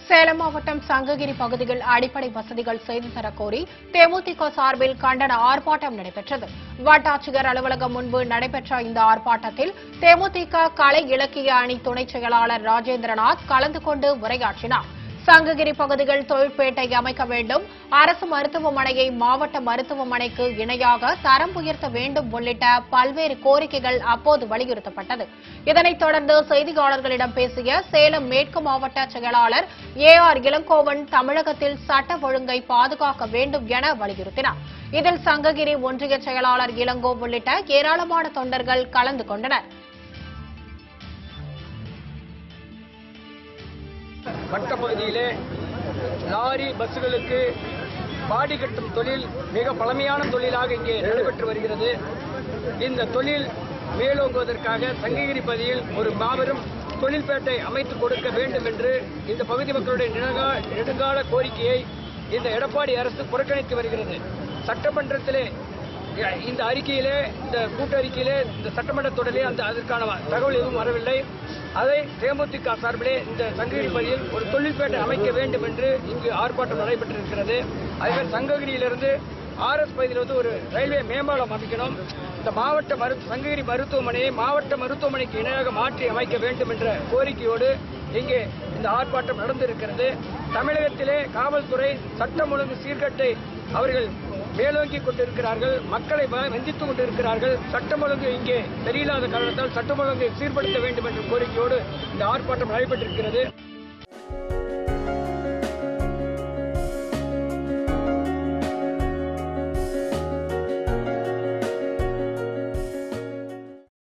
சேலம் மாவட்டம் சங்ககிரி பகுதியில் அடிப்படை வசதிகள் செய்து தரக் கோரி தேமுதிக சார்பில் கண்டன ஆர்ப்பாட்டம் நடைபெற்றது வட்டாட்சியர் அலுவலகம் முன்பு நடைபெற்ற இந்த ஆர்ப்பாட்டத்தில் தேமுதிக கலை இலக்கிய அணி துணைச் செயலாளர் ராஜேந்திரநாத் கலந்து கொண்டு உரையாற்றினார் சங்ககிரி பகுதியில் தொழிற்பேட்டை அமைக்க வேண்டும் அரசு மருத்துவமனையை மாவட்ட மருத்துவமனைக்கு இணையாக தரம் உயர்த்த வேண்டும் உள்ளிட்ட பல்வேறு கோரிக்கைகள் அப்போது வலியுறுத்தப்பட்டது இதனைத் தொடர்ந்து செய்தியாளர்களிடம் பேசிய சேலம் மேற்கு மாவட்ட செயலாளர் ஏ ஆர் இளங்கோவன் தமிழகத்தில் சட்ட ஒழுங்கை பாதுகாக்க வேண்டும் என வலியுறுத்தினார் இதில் சங்ககிரி ஒன்றிய செயலாளர் இளங்கோ உள்ளிட்ட ஏராளமான தொண்டர்கள் கலந்து கொண்டனர் வட்ட பகுதியிலே லாரி பஸ்ஸுகளுக்கு பாடி கட்டும் தொழில் மிக பழமையான தொழிலாக இங்கே நடைபெற்று வருகிறது இந்த தொழில் மேலோங்குவதற்காக சங்ககிரி பகுதியில் ஒரு மாபெரும் தொழில்பேட்டை அமைத்து கொடுக்க வேண்டும் என்று இந்த பகுதி மக்களுடைய நெடுங்கா- நெடுங்கால கோரிக்கையை இந்த எடப்பாடி அரசு புறக்கணித்து வருகிறது சட்டமன்றத்திலே இந்த அறிக்கையிலே இந்த கூட்டறிக்கையிலே இந்த சட்டமன்ற தொடரிலே அந்த அதற்கான தகவல் எதுவும் வரவில்லை அதை தேமுதிக சார்பிலே இந்த சங்ககிரி பகுதியில் ஒரு தொழில்பேட்டை அமைக்க வேண்டும் என்று இங்கு ஆர்ப்பாட்டம் நடைபெற்றிருக்கிறது அதேமாதிரி சங்ககிரியிலிருந்து ஆர்எஸ் பகுதியில் வந்து ஒரு ரயில்வே மேம்பாலம் அமைக்கணும் இந்த மாவட்ட மருத்து சங்ககிரி மருத்துவமனையை மாவட்ட மருத்துவமனைக்கு இணையாக மாற்றி அமைக்க வேண்டும் என்ற கோரிக்கையோடு இங்கே இந்த ஆர்ப்பாட்டம் நடந்திருக்கிறது தமிழகத்திலே காவல்துறை சட்டம் ஒழுங்கு சீர்கட்டை அவர்கள் மேலோங்கி கொண்டிருக்கிறார்கள் மக்களை வ- வஞ்சித்துக் கொண்டிருக்கிறார்கள் சட்டம் ஒழுங்கு இங்கே சரியில்லாத காரணத்தால் சட்டம் ஒழுங்கை சீர்படுத்த வேண்டும் என்ற கோரிக்கையோடு இந்த ஆர்ப்பாட்டம் நடைபெற்றிருக்கிறது